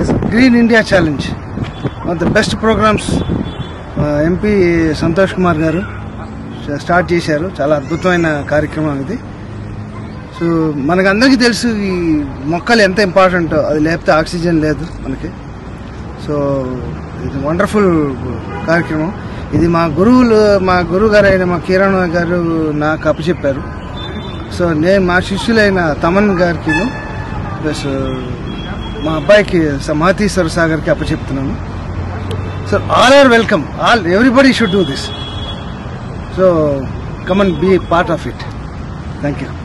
green India challenge one the best programmes MP Santosh Kumar garu start చేశారు చాలా అద్భుతమైన కార్యక్రమం ఇది సో మనకు అందరికీ తెలుసు ఈ మొక్కలు ఎంత ఇంపార్టెంటో అది లేకపోతే ఆక్సిజన్ లేదు మనకి సో ఇది వండర్ఫుల్ కార్యక్రమం ఇది మా గురువులు మా గురువు గారు అయిన మా కిరణ్ గారు నాకు అప్పచెప్పారు సో నేను మా శిష్యులైన తమన్ గారికి ప్లస్ మా అబ్బాయికి మహతీశ్వర సాగర్కి అప్పచెప్తున్నాను so all are welcome all everybody should do this so come on be part of it thank you